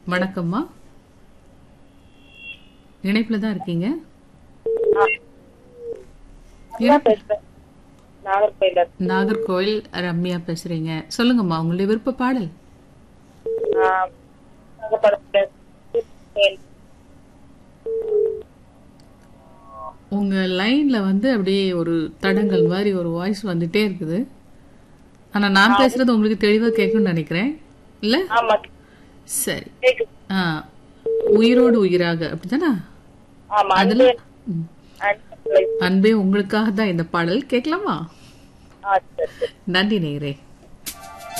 வணக்கம்மா இணைப்புல தான் இருக்கீங்க நான் பேசுறேன் நாகர்கோயில நாகர்கோவில் ரம்யா பேசுறீங்க சொல்லுங்கம்மா உங்களுடைய விருப்ப பாடல் படத்துல உங்க லைன்ல வந்து அப்படியே ஒரு தடங்கள் மாதிரி ஒரு வாய்ஸ் வந்துட்டே இருக்குது ஆனா நான் பேசுறது உங்களுக்கு தெளிவா கேட்கும்னு நினைக்கிறேன் இல்ல ஆமா சரி கேக்குது ஆ, உயிரோடு உயிராக அப்படிதானே ஆமா அதுல அன்பு ம். அன்பு அன்பே உங்களுக்காக தான் இந்த பாடல் கேட்கலாமா ஆ சரி சரி நன்றி நேயரே